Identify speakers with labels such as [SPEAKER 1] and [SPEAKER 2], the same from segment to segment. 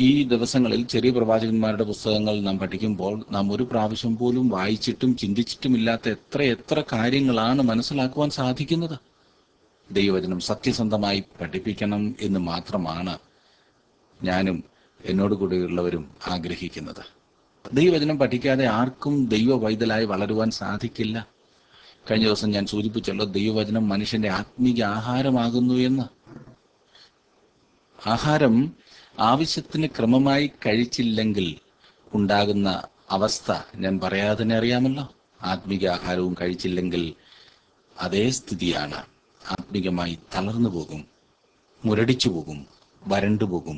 [SPEAKER 1] ഈ ദിവസങ്ങളിൽ ചെറിയ പ്രവാചകന്മാരുടെ പുസ്തകങ്ങൾ നാം പഠിക്കുമ്പോൾ നാം ഒരു പ്രാവശ്യം പോലും വായിച്ചിട്ടും ചിന്തിച്ചിട്ടുമില്ലാത്ത എത്ര എത്ര കാര്യങ്ങളാണ് മനസ്സിലാക്കുവാൻ സാധിക്കുന്നത് ദൈവവചനം സത്യസന്ധമായി പഠിപ്പിക്കണം എന്ന് മാത്രമാണ് ഞാനും എന്നോട് കൂടെയുള്ളവരും ആഗ്രഹിക്കുന്നത് ദൈവവചനം പഠിക്കാതെ ആർക്കും ദൈവ വൈതലായി വളരുവാൻ സാധിക്കില്ല കഴിഞ്ഞ ദിവസം ഞാൻ സൂചിപ്പിച്ചല്ലോ ദൈവവചനം മനുഷ്യന്റെ ആത്മീയ ആഹാരമാകുന്നു എന്ന് ആഹാരം ആവശ്യത്തിന് ക്രമമായി കഴിച്ചില്ലെങ്കിൽ ഉണ്ടാകുന്ന അവസ്ഥ ഞാൻ പറയാതെ തന്നെ അറിയാമല്ലോ ആത്മീക ആഹാരവും കഴിച്ചില്ലെങ്കിൽ അതേ സ്ഥിതിയാണ് ആത്മീകമായി തളർന്നു പോകും മുരടിച്ചു പോകും വരണ്ടു പോകും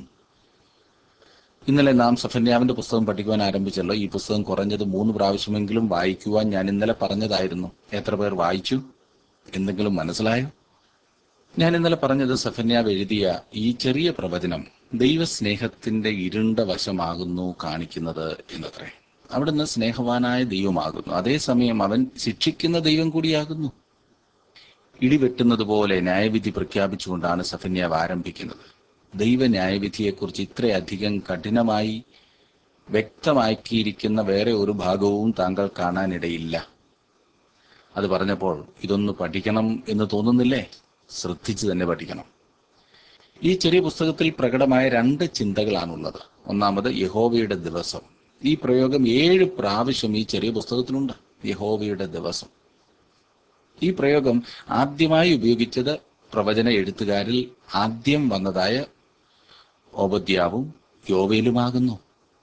[SPEAKER 1] ഇന്നലെ നാം സഫന്യാവിന്റെ പുസ്തകം പഠിക്കുവാൻ ആരംഭിച്ചല്ലോ ഈ പുസ്തകം കുറഞ്ഞത് മൂന്ന് പ്രാവശ്യമെങ്കിലും വായിക്കുവാൻ ഞാൻ ഇന്നലെ പറഞ്ഞതായിരുന്നു എത്ര പേർ വായിച്ചു എന്തെങ്കിലും മനസ്സിലായോ ഞാൻ ഇന്നലെ പറഞ്ഞത് സഫന്യാവ് എഴുതിയ ഈ ചെറിയ പ്രവചനം ദൈവസ്നേഹത്തിന്റെ ഇരുണ്ട വശമാകുന്നു കാണിക്കുന്നത് എന്നത്രേ അവിടുന്ന് സ്നേഹവാനായ ദൈവമാകുന്നു അതേസമയം അവൻ ശിക്ഷിക്കുന്ന ദൈവം കൂടിയാകുന്നു ഇടിവെട്ടുന്നത് പോലെ ന്യായവിധി പ്രഖ്യാപിച്ചുകൊണ്ടാണ് സഫന്യാവ് ആരംഭിക്കുന്നത് ദൈവ ന്യായവിധിയെക്കുറിച്ച് ഇത്രയധികം കഠിനമായി വ്യക്തമാക്കിയിരിക്കുന്ന വേറെ ഒരു ഭാഗവും താങ്കൾ കാണാനിടയില്ല അത് പറഞ്ഞപ്പോൾ ഇതൊന്ന് പഠിക്കണം എന്ന് തോന്നുന്നില്ലേ ശ്രദ്ധിച്ചു തന്നെ പഠിക്കണം ഈ ചെറിയ പുസ്തകത്തിൽ പ്രകടമായ രണ്ട് ചിന്തകളാണുള്ളത് ഒന്നാമത് യഹോവയുടെ ദിവസം ഈ പ്രയോഗം ഏഴ് പ്രാവശ്യം ഈ ചെറിയ പുസ്തകത്തിലുണ്ട് യഹോവയുടെ ദിവസം ഈ പ്രയോഗം ആദ്യമായി ഉപയോഗിച്ചത് പ്രവചന എഴുത്തുകാരിൽ ആദ്യം വന്നതായ ഓപദ്യാവും യോവയിലുമാകുന്നു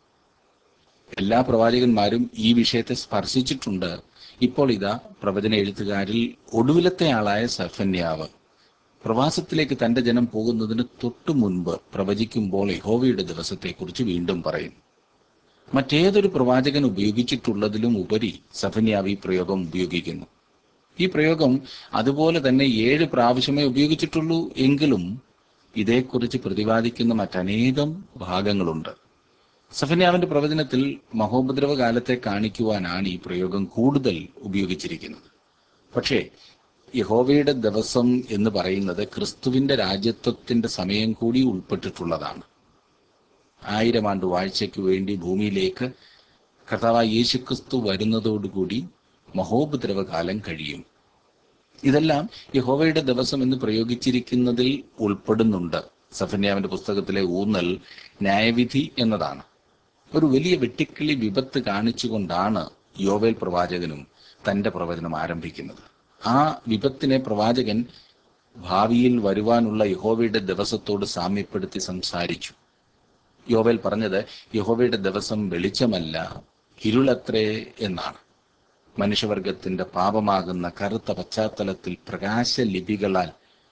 [SPEAKER 1] എല്ലാ പ്രവാചകന്മാരും ഈ വിഷയത്തെ സ്പർശിച്ചിട്ടുണ്ട് ഇപ്പോൾ ഇതാ പ്രവചന എഴുത്തുകാരിൽ ഒടുവിലത്തെ ആളായ സഫന്യാവ് പ്രവാസത്തിലേക്ക് തന്റെ ജനം പോകുന്നതിന് തൊട്ടു മുൻപ് പ്രവചിക്കുമ്പോൾ യഹോവയുടെ ദിവസത്തെക്കുറിച്ച് വീണ്ടും പറയും മറ്റേതൊരു പ്രവാചകൻ ഉപയോഗിച്ചിട്ടുള്ളതിലും ഉപരി സഫന്യാവ് ഈ പ്രയോഗം ഉപയോഗിക്കുന്നു ഈ പ്രയോഗം അതുപോലെ തന്നെ ഏഴ് പ്രാവശ്യമേ ഉപയോഗിച്ചിട്ടുള്ളൂ എങ്കിലും ഇതേക്കുറിച്ച് പ്രതിപാദിക്കുന്ന മറ്റനേകം ഭാഗങ്ങളുണ്ട് സഫന്യാവിന്റെ പ്രവചനത്തിൽ മഹോപദ്രവ കാലത്തെ കാണിക്കുവാനാണ് ഈ പ്രയോഗം കൂടുതൽ ഉപയോഗിച്ചിരിക്കുന്നത് പക്ഷേ യഹോവയുടെ ദിവസം എന്ന് പറയുന്നത് ക്രിസ്തുവിന്റെ രാജ്യത്വത്തിന്റെ സമയം കൂടി ഉൾപ്പെട്ടിട്ടുള്ളതാണ് ആയിരം ആണ്ട് വാഴ്ചയ്ക്ക് വേണ്ടി ഭൂമിയിലേക്ക് കർത്താവായ യേശുക്രിസ്തു വരുന്നതോടുകൂടി മഹോപദ്രവകാലം കഴിയും ഇതെല്ലാം യഹോവയുടെ ദിവസം എന്ന് പ്രയോഗിച്ചിരിക്കുന്നതിൽ ഉൾപ്പെടുന്നുണ്ട് സഫന്യാവിന്റെ പുസ്തകത്തിലെ ഊന്നൽ ന്യായവിധി എന്നതാണ് ഒരു വലിയ വെട്ടിക്കിളി വിപത്ത് കാണിച്ചുകൊണ്ടാണ് യോവേൽ പ്രവാചകനും തന്റെ പ്രവചനം ആരംഭിക്കുന്നത് ആ വിപത്തിനെ പ്രവാചകൻ ഭാവിയിൽ വരുവാനുള്ള യഹോവയുടെ ദിവസത്തോട് സാമ്യപ്പെടുത്തി സംസാരിച്ചു യോവേൽ പറഞ്ഞത് യഹോവയുടെ ദിവസം വെളിച്ചമല്ല ഇരുളത്രേ എന്നാണ് മനുഷ്യവർഗത്തിന്റെ പാപമാകുന്ന കറുത്ത പശ്ചാത്തലത്തിൽ പ്രകാശലിപികളാൽ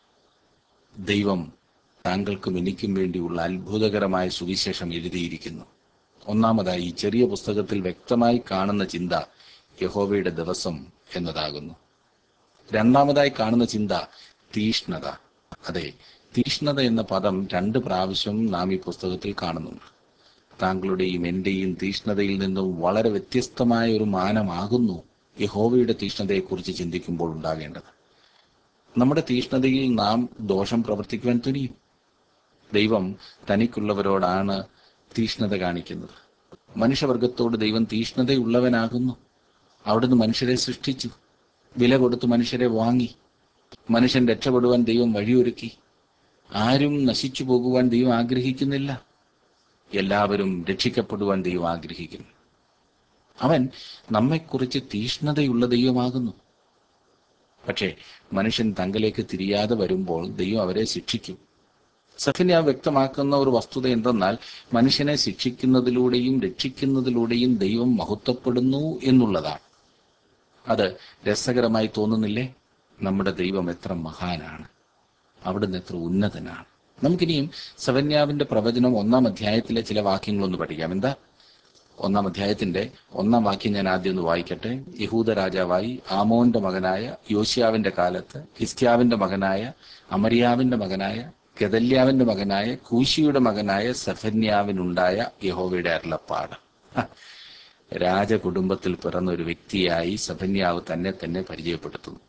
[SPEAKER 1] ദൈവം താങ്കൾക്കും എനിക്കും വേണ്ടിയുള്ള അത്ഭുതകരമായ സുവിശേഷം എഴുതിയിരിക്കുന്നു ഒന്നാമതായി ഈ ചെറിയ പുസ്തകത്തിൽ വ്യക്തമായി കാണുന്ന ചിന്ത യഹോവയുടെ ദിവസം എന്നതാകുന്നു രണ്ടാമതായി കാണുന്ന ചിന്ത തീഷ്ണത അതെ തീഷ്ണത എന്ന പദം രണ്ട് പ്രാവശ്യം നാം ഈ പുസ്തകത്തിൽ കാണുന്നുണ്ട് താങ്കളുടെയും എന്റെയും തീഷ്ണതയിൽ നിന്നും വളരെ വ്യത്യസ്തമായ ഒരു മാനമാകുന്നു യഹോവയുടെ തീഷ്ണതയെക്കുറിച്ച് ചിന്തിക്കുമ്പോൾ ഉണ്ടാകേണ്ടത് നമ്മുടെ തീഷ്ണതയിൽ നാം ദോഷം പ്രവർത്തിക്കുവാൻ തുനിയും ദൈവം തനിക്കുള്ളവരോടാണ് തീഷ്ണത കാണിക്കുന്നത് മനുഷ്യവർഗത്തോട് ദൈവം തീഷ്ണതയുള്ളവനാകുന്നു അവിടുന്ന് മനുഷ്യരെ സൃഷ്ടിച്ചു വില കൊടുത്ത് മനുഷ്യരെ വാങ്ങി മനുഷ്യൻ രക്ഷപ്പെടുവാൻ ദൈവം വഴിയൊരുക്കി ആരും നശിച്ചു പോകുവാൻ ദൈവം ആഗ്രഹിക്കുന്നില്ല എല്ലാവരും രക്ഷിക്കപ്പെടുവാൻ ദൈവം ആഗ്രഹിക്കുന്നു അവൻ നമ്മെക്കുറിച്ച് തീഷ്ണതയുള്ള ദൈവമാകുന്നു പക്ഷേ മനുഷ്യൻ തങ്കലേക്ക് തിരിയാതെ വരുമ്പോൾ ദൈവം അവരെ ശിക്ഷിക്കും സഫിനെ വ്യക്തമാക്കുന്ന ഒരു വസ്തുത എന്തെന്നാൽ മനുഷ്യനെ ശിക്ഷിക്കുന്നതിലൂടെയും രക്ഷിക്കുന്നതിലൂടെയും ദൈവം മഹത്വപ്പെടുന്നു എന്നുള്ളതാണ് അത് രസകരമായി തോന്നുന്നില്ലേ നമ്മുടെ ദൈവം എത്ര മഹാനാണ് അവിടുന്ന് എത്ര ഉന്നതനാണ് നമുക്കിനിയും സവന്യാവിന്റെ പ്രവചനം ഒന്നാം അധ്യായത്തിലെ ചില വാക്യങ്ങളൊന്ന് പഠിക്കാം എന്താ ഒന്നാം അധ്യായത്തിന്റെ ഒന്നാം വാക്യം ഞാൻ ആദ്യം ഒന്ന് വായിക്കട്ടെ യഹൂദ രാജാവായി ആമോന്റെ മകനായ യോശിയാവിന്റെ കാലത്ത് ഹിസ്ക്യാവിന്റെ മകനായ അമരിയാവിന്റെ മകനായ ഗദല്യാവിന്റെ മകനായ കൂശിയുടെ മകനായ സഫന്യാവിനുണ്ടായ യഹോവയുടെ അരുളപ്പാട് ഹ, രാജകുടുംബത്തിൽ പിറന്ന ഒരു വ്യക്തിയായി സഫന്യാവ് തന്നെ തന്നെ പരിചയപ്പെടുത്തുന്നു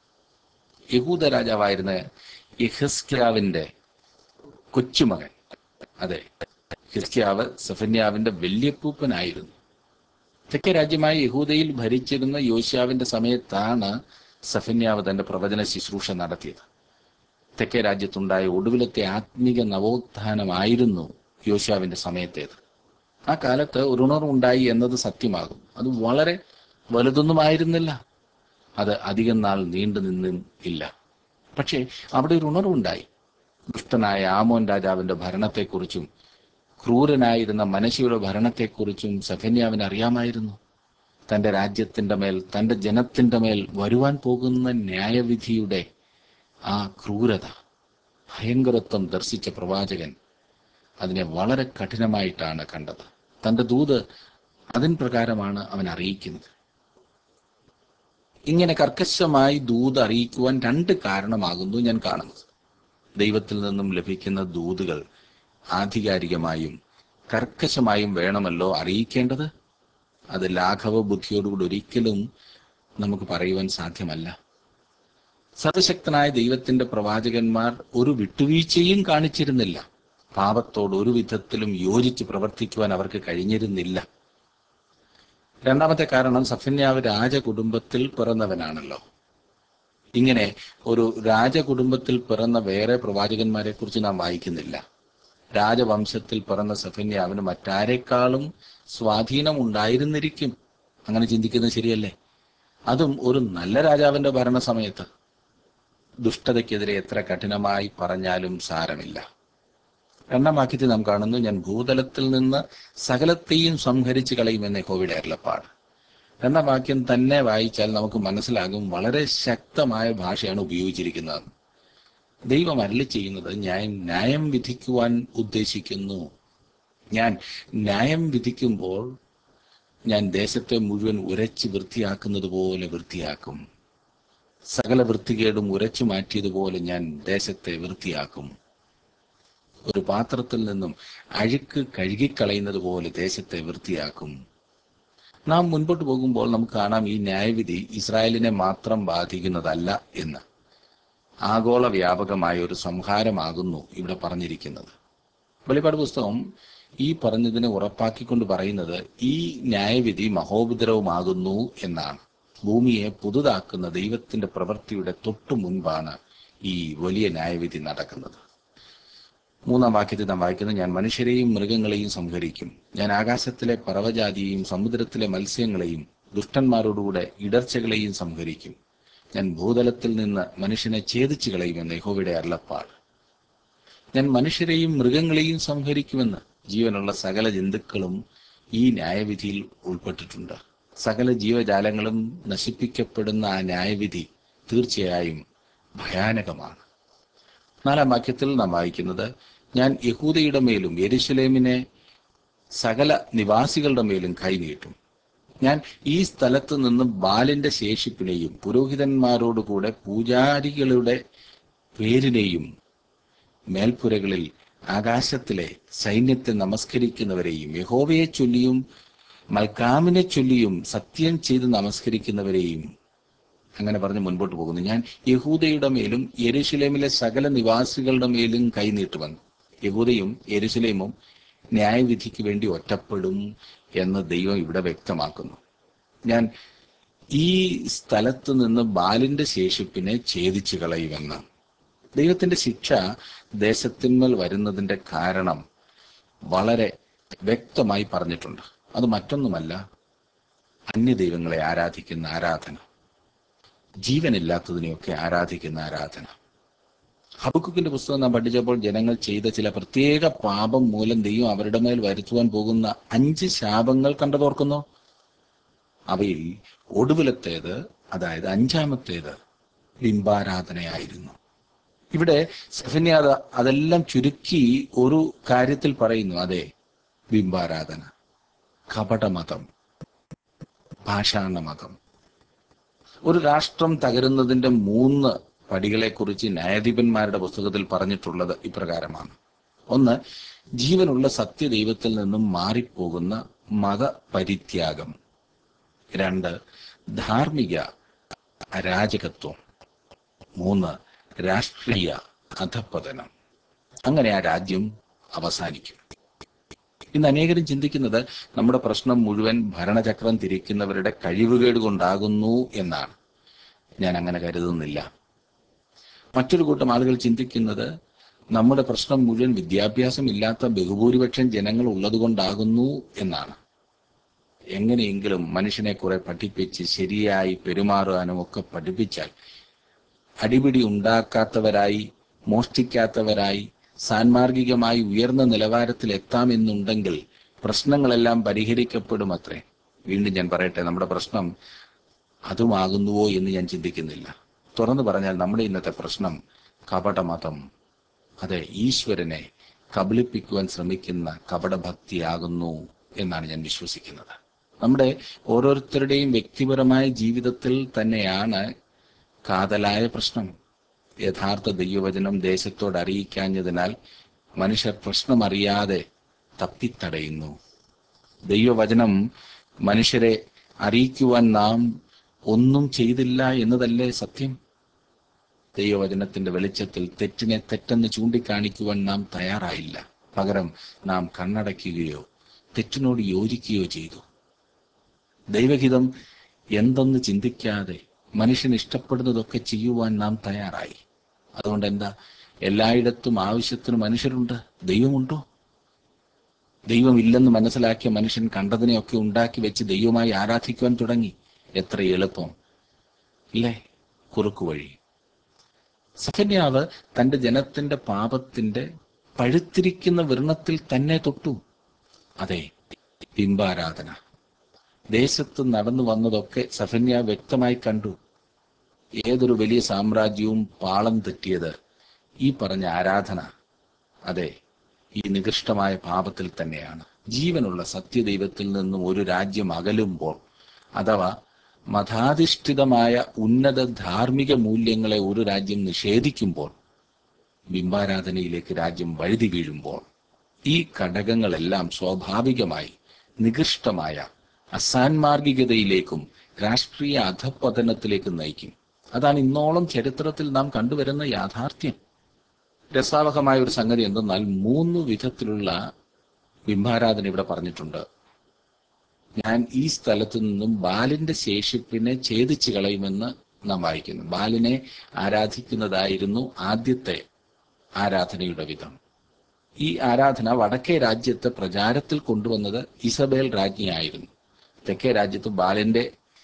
[SPEAKER 1] യഹൂദ രാജാവായിരുന്ന യഹസ്ക്യാവിന്റെ കൊച്ചുമകൻ അതെ ഹിസ്കിയാവ് സഫന്യാവിന്റെ വല്യപ്പൂപ്പനായിരുന്നു തെക്കേ രാജ്യമായ യഹൂദയിൽ ഭരിച്ചിരുന്ന യോശാവിന്റെ സമയത്താണ് സഫന്യാവ് തന്റെ പ്രവചന ശുശ്രൂഷ നടത്തിയത് തെക്കേ രാജ്യത്തുണ്ടായ ഒടുവിലത്തെ ആത്മീക നവോത്ഥാനമായിരുന്നു യോശാവിന്റെ സമയത്തേത് ആ കാലത്ത് ഒരു ഉണർവുണ്ടായി എന്നത് സത്യമാകും അത് വളരെ വലുതൊന്നുമായിരുന്നില്ല അത് അധികം നാൾ നീണ്ടു നിന്നും ഇല്ല പക്ഷേ അവിടെ ഒരു ഉണർവുണ്ടായി ദുഷ്ടനായ ആമോൻ രാജാവിന്റെ ഭരണത്തെക്കുറിച്ചും ക്രൂരനായിരുന്ന മനശിയുടെ ഭരണത്തെക്കുറിച്ചും സഫന്യാവിന് അറിയാമായിരുന്നു തന്റെ രാജ്യത്തിന്റെ മേൽ തന്റെ ജനത്തിന്റെ മേൽ വരുവാൻ പോകുന്ന ന്യായവിധിയുടെ ആ ക്രൂരത ഭയങ്കരത്വം ദർശിച്ച പ്രവാചകൻ അതിനെ വളരെ കഠിനമായിട്ടാണ് കണ്ടത് തന്റെ ദൂത് അതിൻ പ്രകാരമാണ് അവൻ അറിയിക്കുന്നത് ഇങ്ങനെ കർക്കശമായി ദൂത് അറിയിക്കുവാൻ രണ്ട് കാരണമാകുന്നു ഞാൻ കാണുന്നത് ദൈവത്തിൽ നിന്നും ലഭിക്കുന്ന ദൂതുകൾ ആധികാരികമായും കർക്കശമായും വേണമല്ലോ അറിയിക്കേണ്ടത് അത് ലാഘവ ബുദ്ധിയോടുകൂടി ഒരിക്കലും നമുക്ക് പറയുവാൻ സാധ്യമല്ല സർവശക്തനായ ദൈവത്തിന്റെ പ്രവാചകന്മാർ ഒരു വിട്ടുവീഴ്ചയും കാണിച്ചിരുന്നില്ല പാപത്തോട് ഒരു വിധത്തിലും യോജിച്ച് പ്രവർത്തിക്കുവാൻ അവർക്ക് കഴിഞ്ഞിരുന്നില്ല രണ്ടാമത്തെ കാരണം സഫന്യാവ് രാജകുടുംബത്തിൽ പിറന്നവനാണല്ലോ ഇങ്ങനെ ഒരു രാജകുടുംബത്തിൽ പിറന്ന വേറെ പ്രവാചകന്മാരെ കുറിച്ച് നാം വായിക്കുന്നില്ല രാജവംശത്തിൽ പിറന്ന സഫന്യാവിന് മറ്റാരെക്കാളും സ്വാധീനം ഉണ്ടായിരുന്നിരിക്കും അങ്ങനെ ചിന്തിക്കുന്നത് ശരിയല്ലേ അതും ഒരു നല്ല രാജാവിന്റെ ഭരണ സമയത്ത് ദുഷ്ടതയ്ക്കെതിരെ എത്ര കഠിനമായി പറഞ്ഞാലും സാരമില്ല രണ്ടാം വാക്യത്തിൽ നാം കാണുന്നു ഞാൻ ഭൂതലത്തിൽ നിന്ന് സകലത്തെയും സംഹരിച്ചു കളയുമെന്ന് യഹോവയുടെ അരുളപ്പാട് രണ്ടാം വാക്യം തന്നെ വായിച്ചാൽ നമുക്ക് മനസ്സിലാകും വളരെ ശക്തമായ ഭാഷയാണ് ഉപയോഗിച്ചിരിക്കുന്നത് ദൈവം അരളി ചെയ്യുന്നത് ഞാൻ ന്യായം വിധിക്കുവാൻ ഉദ്ദേശിക്കുന്നു ഞാൻ ന്യായം വിധിക്കുമ്പോൾ ഞാൻ ദേശത്തെ മുഴുവൻ ഉരച്ച് വൃത്തിയാക്കുന്നത് പോലെ വൃത്തിയാക്കും സകല വൃത്തികേടും ഉരച്ചു മാറ്റിയതുപോലെ ഞാൻ ദേശത്തെ വൃത്തിയാക്കും ഒരു പാത്രത്തിൽ നിന്നും അഴുക്ക് കഴുകിക്കളയുന്നത് പോലെ ദേശത്തെ വൃത്തിയാക്കും നാം മുൻപോട്ട് പോകുമ്പോൾ നമുക്ക് കാണാം ഈ ന്യായവിധി ഇസ്രായേലിനെ മാത്രം ബാധിക്കുന്നതല്ല എന്ന് ആഗോള വ്യാപകമായ ഒരു സംഹാരമാകുന്നു ഇവിടെ പറഞ്ഞിരിക്കുന്നത് വെളിപ്പാട് പുസ്തകം ഈ പറഞ്ഞതിനെ ഉറപ്പാക്കിക്കൊണ്ട് പറയുന്നത് ഈ ന്യായവിധി മഹോപദ്രവമാകുന്നു എന്നാണ് ഭൂമിയെ പുതുതാക്കുന്ന ദൈവത്തിന്റെ പ്രവൃത്തിയുടെ തൊട്ടു മുൻപാണ് ഈ വലിയ ന്യായവിധി നടക്കുന്നത് മൂന്നാം വാക്യത്തിൽ നാം വായിക്കുന്നത് ഞാൻ മനുഷ്യരെയും മൃഗങ്ങളെയും സംഹരിക്കും ഞാൻ ആകാശത്തിലെ പറവജാതിയെയും സമുദ്രത്തിലെ മത്സ്യങ്ങളെയും ദുഷ്ടന്മാരോടുകൂടെ ഇടർച്ചകളെയും സംഹരിക്കും ഞാൻ ഭൂതലത്തിൽ നിന്ന് മനുഷ്യനെ ഛേദിച്ചു കളയുമെന്ന് യഹോവയുടെ അരുളപ്പാട് ഞാൻ മനുഷ്യരെയും മൃഗങ്ങളെയും സംഹരിക്കുമെന്ന് ജീവനുള്ള സകല ജന്തുക്കളും ഈ ന്യായവിധിയിൽ ഉൾപ്പെട്ടിട്ടുണ്ട് സകല ജീവജാലങ്ങളും നശിപ്പിക്കപ്പെടുന്ന ആ ന്യായവിധി തീർച്ചയായും ഭയാനകമാണ് നാലാം വാക്യത്തിൽ നാം വായിക്കുന്നത് ഞാൻ യഹൂദയുടെ മേലും യെരുശലേമിനെ സകല നിവാസികളുടെ മേലും കൈനീട്ടും ഞാൻ ഈ സ്ഥലത്ത് നിന്ന് ബാലിന്റെ ശേഷിപ്പിനെയും പുരോഹിതന്മാരോടുകൂടെ പൂജാരികളുടെ പേരിനെയും മേൽപ്പുരകളിൽ ആകാശത്തിലെ സൈന്യത്തെ നമസ്കരിക്കുന്നവരെയും യഹോവയെ ചൊല്ലിയും മൽക്കാമിനെ ചൊല്ലിയും സത്യം ചെയ്ത് നമസ്കരിക്കുന്നവരെയും അങ്ങനെ പറഞ്ഞ് മുൻപോട്ട് പോകുന്നു ഞാൻ യഹൂദയുടെ മേലും യെരുശലേമിലെ സകല നിവാസികളുടെ മേലും കൈനീട്ടുമെന്ന് യഹൂദയും യെരുശലേമും ന്യായവിധിക്ക് വേണ്ടി ഒറ്റപ്പെടും എന്ന് ദൈവം ഇവിടെ വ്യക്തമാക്കുന്നു ഞാൻ ഈ സ്ഥലത്ത് നിന്ന് ബാലിന്റെ ശേഷിപ്പിനെ ഛേദിച്ചു കളയുമെന്ന് ദൈവത്തിന്റെ ശിക്ഷ ദേശത്തിന്മേൽ വരുന്നതിന്റെ കാരണം വളരെ വ്യക്തമായി പറഞ്ഞിട്ടുണ്ട് അത് മറ്റൊന്നുമല്ല അന്യദൈവങ്ങളെ ആരാധിക്കുന്ന ആരാധന ജീവനില്ലാത്തതിനെയൊക്കെ ആരാധിക്കുന്ന ആരാധന ഹബക്കുക്കിന്റെ പുസ്തകം നാം പഠിച്ചപ്പോൾ ജനങ്ങൾ ചെയ്ത ചില പ്രത്യേക പാപം മൂലം ദൈവം അവരുടെ മേൽ വരുത്തുവാൻ പോകുന്ന അഞ്ച് ശാപങ്ങൾ കണ്ടതോർക്കുന്നു അവയിൽ ഒടുവിലത്തേത് അതായത് അഞ്ചാമത്തേത് ബിംബാരാധനയായിരുന്നു ഇവിടെ സെഫന്യാദ അതെല്ലാം ചുരുക്കി ഒരു കാര്യത്തിൽ പറയുന്നു അതെ ബിംബാരാധന കപടമതം ഭാഷാണ മതം ഒരു രാഷ്ട്രം തകരുന്നതിന്റെ മൂന്ന് പടികളെക്കുറിച്ച് ന്യായാധിപന്മാരുടെ പുസ്തകത്തിൽ പറഞ്ഞിട്ടുള്ളത് ഇപ്രകാരമാണ് ഒന്ന് ജീവനുള്ള സത്യദൈവത്തിൽ നിന്നും മാറിപ്പോകുന്ന മതപരിത്യാഗം രണ്ട് ധാർമ്മിക അരാജകത്വം മൂന്ന് രാഷ്ട്രീയ അധപ്പതനം അങ്ങനെ ആ രാജ്യം അവസാനിക്കും ഇന്ന് അനേകരും ചിന്തിക്കുന്നത് നമ്മുടെ പ്രശ്നം മുഴുവൻ ഭരണചക്രം തിരിക്കുന്നവരുടെ കഴിവുകേട് കൊണ്ടാകുന്നു എന്നാണ് ഞാൻ അങ്ങനെ കരുതുന്നില്ല മറ്റൊരു കൂട്ടം ആളുകൾ ചിന്തിക്കുന്നത് നമ്മുടെ പ്രശ്നം മുഴുവൻ വിദ്യാഭ്യാസം ഇല്ലാത്ത ബഹുഭൂരിപക്ഷം ജനങ്ങൾ ഉള്ളതുകൊണ്ടാകുന്നു എന്നാണ് എങ്ങനെയെങ്കിലും മനുഷ്യനെ കുറെ പഠിപ്പിച്ച് ശരിയായി പെരുമാറാനും ഒക്കെ പഠിപ്പിച്ചാൽ അടിപിടി ഉണ്ടാക്കാത്തവരായി മോഷ്ടിക്കാത്തവരായി സാൻമാർഗികമായി ഉയർന്ന നിലവാരത്തിൽ എത്താമെന്നുണ്ടെങ്കിൽ പ്രശ്നങ്ങളെല്ലാം പരിഹരിക്കപ്പെടും അത്രേ വീണ്ടും ഞാൻ പറയട്ടെ നമ്മുടെ പ്രശ്നം അതുമാകുന്നുവോ എന്ന് ഞാൻ ചിന്തിക്കുന്നില്ല തുറന്നു പറഞ്ഞാൽ നമ്മുടെ ഇന്നത്തെ പ്രശ്നം കപടമതം അതെ ഈശ്വരനെ കബളിപ്പിക്കുവാൻ ശ്രമിക്കുന്ന കപടഭക്തിയാകുന്നു എന്നാണ് ഞാൻ വിശ്വസിക്കുന്നത് നമ്മുടെ ഓരോരുത്തരുടെയും വ്യക്തിപരമായ ജീവിതത്തിൽ തന്നെയാണ് കാതലായ പ്രശ്നം യഥാർത്ഥ ദൈവവചനം ദേശത്തോട് അറിയിക്കാഞ്ഞതിനാൽ മനുഷ്യർ പ്രശ്നം അറിയാതെ തപ്പിത്തടയുന്നു ദൈവവചനം മനുഷ്യരെ അറിയിക്കുവാൻ നാം ഒന്നും ചെയ്തില്ല എന്നതല്ലേ സത്യം ദൈവവചനത്തിന്റെ വെളിച്ചത്തിൽ തെറ്റിനെ തെറ്റെന്ന് ചൂണ്ടിക്കാണിക്കുവാൻ നാം തയ്യാറായില്ല പകരം നാം കണ്ണടയ്ക്കുകയോ തെറ്റിനോട് യോജിക്കുകയോ ചെയ്തു ദൈവഹിതം എന്തെന്ന് ചിന്തിക്കാതെ മനുഷ്യൻ ഇഷ്ടപ്പെടുന്നതൊക്കെ ചെയ്യുവാൻ നാം തയ്യാറായി അതുകൊണ്ട് എന്താ എല്ലായിടത്തും ആവശ്യത്തിന് മനുഷ്യരുണ്ട് ദൈവമുണ്ടോ ദൈവമില്ലെന്ന് മനസ്സിലാക്കിയ മനുഷ്യൻ കണ്ടതിനെയൊക്കെ ഉണ്ടാക്കി വെച്ച് ദൈവമായി ആരാധിക്കുവാൻ തുടങ്ങി എത്ര എളുപ്പം ഇല്ലേ കുറുക്കു വഴി സഫന്യാവ് തന്റെ ജനത്തിന്റെ പാപത്തിന്റെ പഴുത്തിരിക്കുന്ന വൃണത്തിൽ തന്നെ തൊട്ടു അതെ ബിംബാരാധന ദേശത്ത് നടന്നു വന്നതൊക്കെ സഫന്യ വ്യക്തമായി കണ്ടു ഏതൊരു വലിയ സാമ്രാജ്യവും പാളം തെറ്റിയത് ഈ പറഞ്ഞ ആരാധന അതെ ഈ നികൃഷ്ടമായ പാപത്തിൽ തന്നെയാണ് ജീവനുള്ള സത്യദൈവത്തിൽ നിന്നും ഒരു രാജ്യം അകലുമ്പോൾ അഥവാ മതാധിഷ്ഠിതമായ ഉന്നത ധാർമ്മിക മൂല്യങ്ങളെ ഒരു രാജ്യം നിഷേധിക്കുമ്പോൾ ബിംബാരാധനയിലേക്ക് രാജ്യം വഴുതി വീഴുമ്പോൾ ഈ ഘടകങ്ങളെല്ലാം സ്വാഭാവികമായി നികൃഷ്ടമായ അസാൻമാർഗികതയിലേക്കും രാഷ്ട്രീയ അധപ്പതനത്തിലേക്കും നയിക്കും അതാണ് ഇന്നോളം ചരിത്രത്തിൽ നാം കണ്ടുവരുന്ന യാഥാർത്ഥ്യം രസാവഹമായ ഒരു സംഗതി എന്തെന്നാൽ മൂന്ന് വിധത്തിലുള്ള ബിംബാരാധന ഇവിടെ പറഞ്ഞിട്ടുണ്ട് ഞാൻ ഈ സ്ഥലത്തു നിന്നും ബാലിന്റെ ശേഷിപ്പിനെ ഛേദിച്ചു കളയുമെന്ന് നാം വായിക്കുന്നു ബാലിനെ ആരാധിക്കുന്നതായിരുന്നു ആദ്യത്തെ ആരാധനയുടെ വിധം ഈ ആരാധന വടക്കേ രാജ്യത്ത് പ്രചാരത്തിൽ കൊണ്ടുവന്നത് ഇസബേൽ രാജ്ഞിയായിരുന്നു തെക്കേ രാജ്യത്ത് ബാലിന്റെ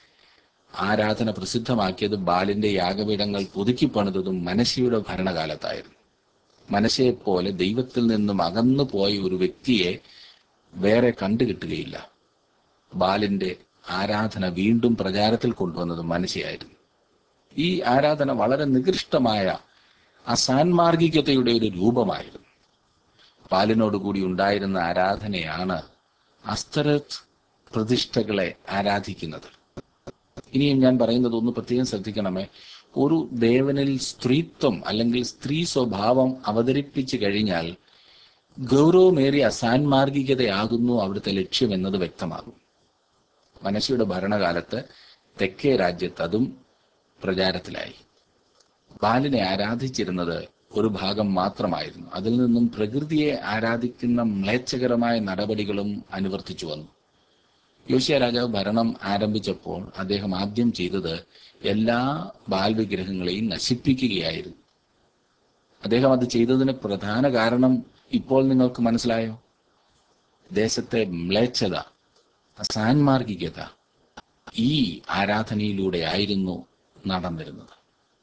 [SPEAKER 1] ആരാധന പ്രസിദ്ധമാക്കിയത് ബാലിന്റെ യാഗപീഠങ്ങൾ പുതുക്കി പണിതതും മനശിയുടെ ഭരണകാലത്തായിരുന്നു മനശയെപ്പോലെ ദൈവത്തിൽ നിന്നും അകന്നു പോയ ഒരു വ്യക്തിയെ വേറെ കണ്ടുകിട്ടുകയില്ല ബാലിന്റെ ആരാധന വീണ്ടും പ്രചാരത്തിൽ കൊണ്ടുവന്നത് മനശയായിരുന്നു ഈ ആരാധന വളരെ നികൃഷ്ടമായ അസാൻമാർഗികതയുടെ ഒരു രൂപമായിരുന്നു ബാലിനോടുകൂടി ഉണ്ടായിരുന്ന ആരാധനയാണ് അസ്തരത് പ്രതിഷ്ഠകളെ ആരാധിക്കുന്നത് ഇനിയും ഞാൻ പറയുന്നത് ഒന്ന് പ്രത്യേകം ശ്രദ്ധിക്കണമേ ഒരു ദേവനിൽ സ്ത്രീത്വം അല്ലെങ്കിൽ സ്ത്രീ സ്വഭാവം അവതരിപ്പിച്ചു കഴിഞ്ഞാൽ ഗൗരവമേറിയ അസാൻമാർഗികതയാകുന്നു അവിടുത്തെ ലക്ഷ്യം എന്നത് വ്യക്തമാകും മനശിയുടെ ഭരണകാലത്ത് തെക്കേ രാജ്യത്ത് അതും പ്രചാരത്തിലായി ബാലിനെ ആരാധിച്ചിരുന്നത് ഒരു ഭാഗം മാത്രമായിരുന്നു അതിൽ നിന്നും പ്രകൃതിയെ ആരാധിക്കുന്ന മ്ലേച്ഛകരമായ നടപടികളും അനുവർത്തിച്ചു വന്നു യോശിയ രാജാവ് ഭരണം ആരംഭിച്ചപ്പോൾ അദ്ദേഹം ആദ്യം ചെയ്തത് എല്ലാ ബാൽ വിഗ്രഹങ്ങളെയും നശിപ്പിക്കുകയായിരുന്നു അദ്ദേഹം അത് ചെയ്തതിന് പ്രധാന കാരണം ഇപ്പോൾ നിങ്ങൾക്ക് മനസ്സിലായോ ദേശത്തെ മ്ലേച്ഛത അസാൻമാർഗികത ഈ ആരാധനയിലൂടെ ആയിരുന്നു നടന്നിരുന്നത്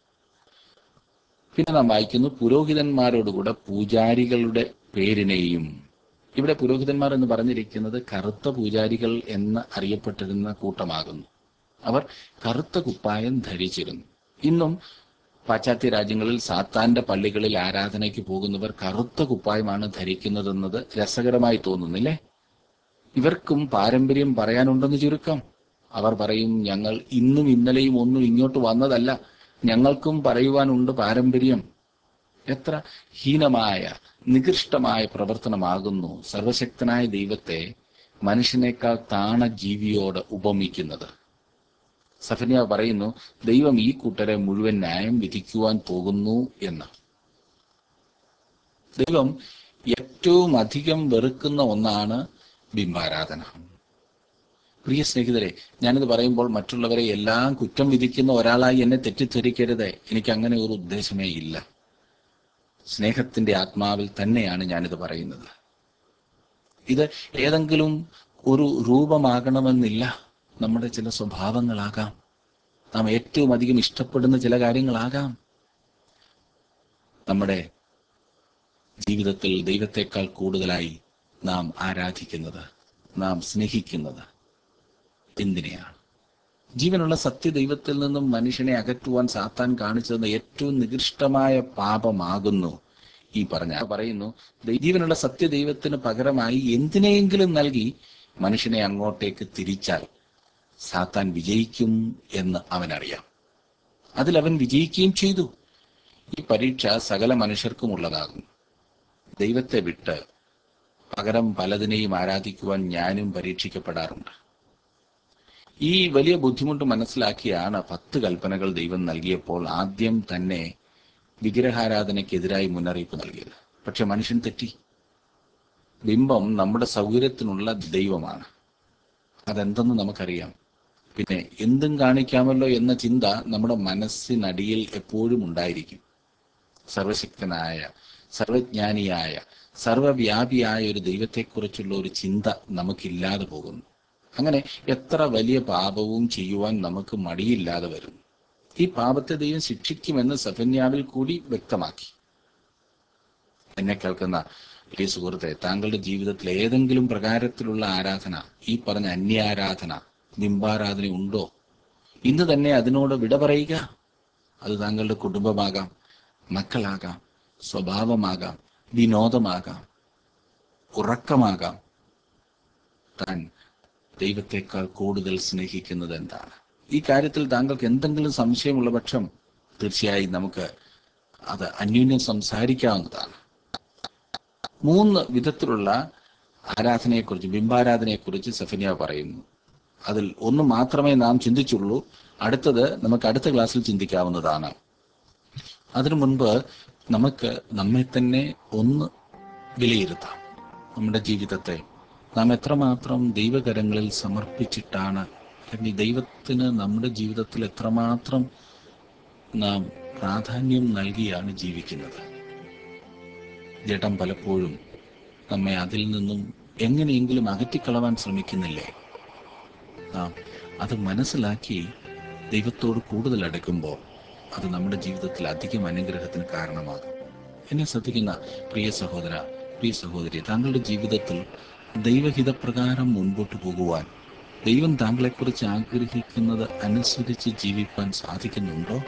[SPEAKER 1] പിന്നെ നാം വായിക്കുന്നു പുരോഹിതന്മാരോടുകൂടെ പൂജാരികളുടെ പേരിനെയും ഇവിടെ പുരോഹിതന്മാർ എന്ന് പറഞ്ഞിരിക്കുന്നത് കറുത്ത പൂജാരികൾ എന്ന് അറിയപ്പെട്ടിരുന്ന കൂട്ടമാകുന്നു അവർ കറുത്ത കുപ്പായം ധരിച്ചിരുന്നു ഇന്നും പാശ്ചാത്യ രാജ്യങ്ങളിൽ സാത്താന്റെ പള്ളികളിൽ ആരാധനയ്ക്ക് പോകുന്നവർ കറുത്ത കുപ്പായമാണ് ധരിക്കുന്നതെന്നത് രസകരമായി തോന്നുന്നില്ലേ ഇവർക്കും പാരമ്പര്യം പറയാനുണ്ടെന്ന് ചുരുക്കം അവർ പറയും ഞങ്ങൾ ഇന്നും ഇന്നലെയും ഒന്നും ഇങ്ങോട്ട് വന്നതല്ല ഞങ്ങൾക്കും പറയുവാനുണ്ട് പാരമ്പര്യം എത്ര ഹീനമായ നികൃഷ്ടമായ പ്രവർത്തനമാകുന്നു സർവശക്തനായ ദൈവത്തെ മനുഷ്യനേക്കാൾ താണ ജീവിയോട് ഉപമിക്കുന്നത് സഫനിയ പറയുന്നു ദൈവം ഈ കൂട്ടരെ മുഴുവൻ ന്യായം വിധിക്കുവാൻ പോകുന്നു എന്ന് ദൈവം ഏറ്റവും അധികം വെറുക്കുന്ന ഒന്നാണ് ബിംബാരാധന പ്രിയ സ്നേഹിതരെ ഞാനിത് പറയുമ്പോൾ മറ്റുള്ളവരെ എല്ലാം കുറ്റം വിധിക്കുന്ന ഒരാളായി എന്നെ തെറ്റിദ്ധരിക്കരുത് എനിക്ക് അങ്ങനെ ഒരു ഉദ്ദേശമേ ഇല്ല സ്നേഹത്തിന്റെ ആത്മാവിൽ തന്നെയാണ് ഞാനിത് പറയുന്നത് ഇത് ഏതെങ്കിലും ഒരു രൂപമാകണമെന്നില്ല നമ്മുടെ ചില സ്വഭാവങ്ങളാകാം നാം ഏറ്റവും അധികം ഇഷ്ടപ്പെടുന്ന ചില കാര്യങ്ങളാകാം നമ്മുടെ ജീവിതത്തിൽ ദൈവത്തെക്കാൾ കൂടുതലായി നാം ആരാധിക്കുന്നത് നാം സ്നേഹിക്കുന്നത് എന്തിനെയാണ് ജീവനുള്ള സത്യദൈവത്തിൽ നിന്നും മനുഷ്യനെ അകറ്റുവാൻ സാത്താൻ കാണിച്ചതെന്ന ഏറ്റവും നികൃഷ്ടമായ പാപമാകുന്നു ഈ പറഞ്ഞ പറയുന്നു ദൈ- ജീവനുള്ള സത്യദൈവത്തിന് പകരമായി എന്തിനെയെങ്കിലും നൽകി മനുഷ്യനെ അങ്ങോട്ടേക്ക് തിരിച്ചാൽ സാത്താൻ വിജയിക്കും എന്ന് അവനറിയാം അതിൽ അവൻ വിജയിക്കുകയും ചെയ്തു ഈ പരീക്ഷ സകല മനുഷ്യർക്കും ഉള്ളതാകും ദൈവത്തെ വിട്ട് പകരം പലതിനെയും ആരാധിക്കുവാൻ ഞാനും പരീക്ഷിക്കപ്പെടാറുണ്ട് ഈ വലിയ ബുദ്ധിമുട്ട് മനസ്സിലാക്കിയാണ് പത്ത് കൽപ്പനകൾ ദൈവം നൽകിയപ്പോൾ ആദ്യം തന്നെ വിഗ്രഹാരാധനയ്ക്കെതിരായി മുന്നറിയിപ്പ് നൽകിയത് പക്ഷെ മനുഷ്യൻ തെറ്റി ബിംബം നമ്മുടെ സൗകര്യത്തിനുള്ള ദൈവമാണ് അതെന്തെന്ന് നമുക്കറിയാം പിന്നെ എന്തും കാണിക്കാമല്ലോ എന്ന ചിന്ത നമ്മുടെ മനസ്സിനടിയിൽ എപ്പോഴും ഉണ്ടായിരിക്കും സർവശക്തനായ സർവജ്ഞാനിയായ സർവവ്യാപിയായ ഒരു ദൈവത്തെക്കുറിച്ചുള്ള ഒരു ചിന്ത നമുക്കില്ലാതെ പോകുന്നു അങ്ങനെ എത്ര വലിയ പാപവും ചെയ്യുവാൻ നമുക്ക് മടിയില്ലാതെ വരും ഈ പാപത്തെ ദൈവം ശിക്ഷിക്കുമെന്ന് സഫന്യാവിൽ കൂടി വ്യക്തമാക്കി എന്നെ കേൾക്കുന്ന പ്രിയ സുഹൃത്തെ താങ്കളുടെ ജീവിതത്തിൽ ഏതെങ്കിലും പ്രകാരത്തിലുള്ള ആരാധന ഈ പറഞ്ഞ അന്യാരാധന ബിംബാരാധന ഉണ്ടോ ഇന്ന് തന്നെ അതിനോട് വിട പറയുക അത് താങ്കളുടെ കുടുംബമാകാം മക്കളാകാം സ്വഭാവമാകാം വിനോദമാകാം ഉറക്കമാകാം താൻ ദൈവത്തെക്കാൾ കൂടുതൽ സ്നേഹിക്കുന്നത് എന്താണ് ഈ കാര്യത്തിൽ താങ്കൾക്ക് എന്തെങ്കിലും സംശയമുള്ള പക്ഷം തീർച്ചയായും നമുക്ക് അത് അന്യോന്യം സംസാരിക്കാവുന്നതാണ് മൂന്ന് വിധത്തിലുള്ള ആരാധനയെക്കുറിച്ച് ബിംബാരാധനയെക്കുറിച്ച് സഫനിയ പറയുന്നു അതിൽ ഒന്ന് മാത്രമേ നാം ചിന്തിച്ചുള്ളൂ അടുത്തത് നമുക്ക് അടുത്ത ക്ലാസ്സിൽ ചിന്തിക്കാവുന്നതാണ് അതിനു മുൻപ് നമുക്ക് നമ്മെ തന്നെ ഒന്ന് വിലയിരുത്താം നമ്മുടെ ജീവിതത്തെ നാം എത്രമാത്രം ദൈവകരങ്ങളിൽ സമർപ്പിച്ചിട്ടാണ് അല്ലെങ്കിൽ ദൈവത്തിന് നമ്മുടെ ജീവിതത്തിൽ എത്രമാത്രം നാം പ്രാധാന്യം നൽകിയാണ് ജീവിക്കുന്നത് ജഡം പലപ്പോഴും നമ്മെ അതിൽ നിന്നും എങ്ങനെയെങ്കിലും അകറ്റിക്കളവാൻ ശ്രമിക്കുന്നില്ലേ നാം അത് മനസ്സിലാക്കി ദൈവത്തോട് കൂടുതൽ അടുക്കുമ്പോൾ അത് നമ്മുടെ ജീവിതത്തിൽ അധികം അനുഗ്രഹത്തിന് കാരണമാകും എന്നെ ശ്രദ്ധിക്കുന്ന പ്രിയ സഹോദര പ്രിയ സഹോദരി താങ്കളുടെ ജീവിതത്തിൽ ദൈവഹിതപ്രകാരം മുൻപോട്ട് പോകുവാൻ ദൈവം താങ്കളെക്കുറിച്ച് ആഗ്രഹിക്കുന്നത് അനുസരിച്ച് ജീവിക്കാൻ സാധിക്കുന്നുണ്ടോ